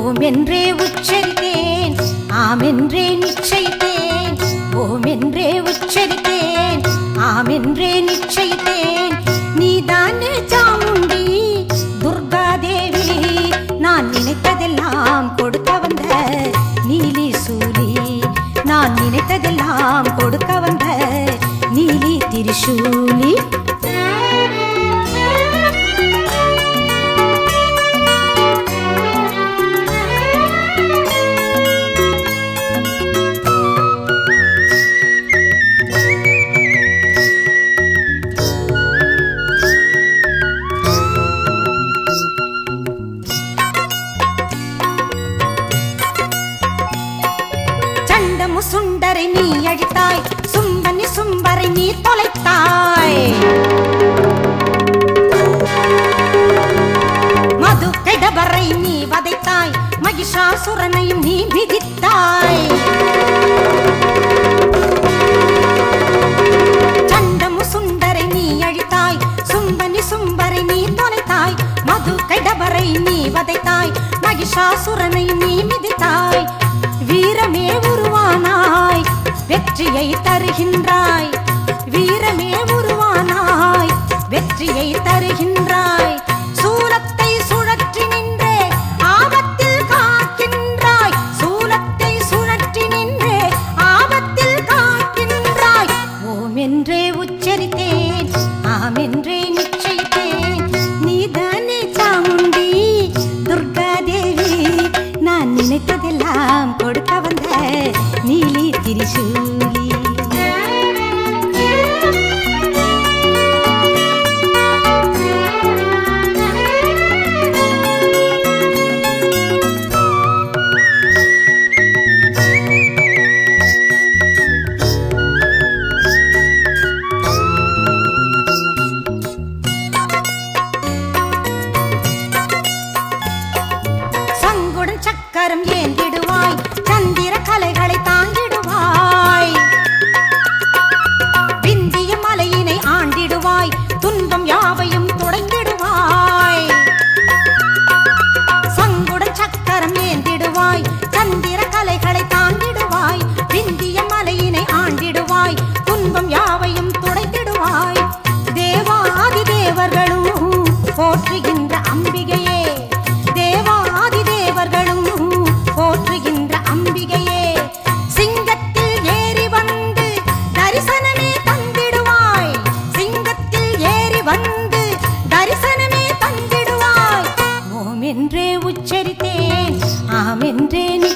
ஓம் என்றே உச்சரித்தேன் ஆம் என்றே நிச்சயித்தேன் ஓம் என்றே உச்சரித்தேன் ஆம் என்றே நிச்சயித்தேன் நீதானே சாமுண்டி துர்கா தேவி நான் நினைத்ததெல்லாம் கொடுக்க வந்த நீலி சூலி நான் நினைத்ததெல்லாம் கொடுக்க வந்த நீலி திரிசூலி சண்டமு சுண்டரை நீ அழித்தாய் சும்பனி சும்பரை நீ தொலைத்தாய் மது கெடபரை நீ வதைத்தாய் மகிஷாசுரனையும் நீ மிதித்தாய் சண்டமு சுண்டரை நீ அழித்தாய் சும்பனி சும்பரை நீ தொலைத்தாய் மது கைடபரை நீ வதைத்தாய் மகிஷாசுரனை நீ மிதித்தாய் வீரமே உருவானாய் வெற்றியை தருகின்றாய் வீரமே உருவானாய் வெற்றியை தருகின்றாய் சூலத்தை சுழற்றி நின்றே ஆபத்தில் காக்கின்றாய் சூலத்தை சுழற்றி நின்றே ஆபத்தில் காக்கின்றாய் ஓம் என்றே உச்சரித்தேன் ஆம் என்றே நிச்சயித்தேன் நீதானே சாமுண்டி துர்கா தேவி நான் நினைத்ததெல்லாம் கொடுக்க வந்த நீலி திரிசூலி சங்குடன் சக்கரம் ஏந்திடுவாய் சந்திர கலைகளை தாங்கிடுவாய் விந்திய மலையினை ஆண்டிடுவாய் துன்பம் யாவையும் துடைந்திடுவாய் சங்குடன் சக்கரம் ஏந்திடுவாய் சந்திர கலைகளை தாங்கிடுவாய் விந்திய மலையினை ஆண்டிடுவாய் துன்பம் யாவையும் துடைத்திடுவாய் தேவாதி தேவர்களும் போற்றுகின்ற அம்பிகையே தேவாதி தேவர்களும் போற்றுகின்ற அம்பிகையே சிங்கத்தில் ஏறி வந்து தரிசனமே தந்திடுவாய் சிங்கத்தில் ஏறி வந்து தரிசனமே தந்திடுவாய் ஓம் என்றே உச்சரித்தேன் ஆம் என்றே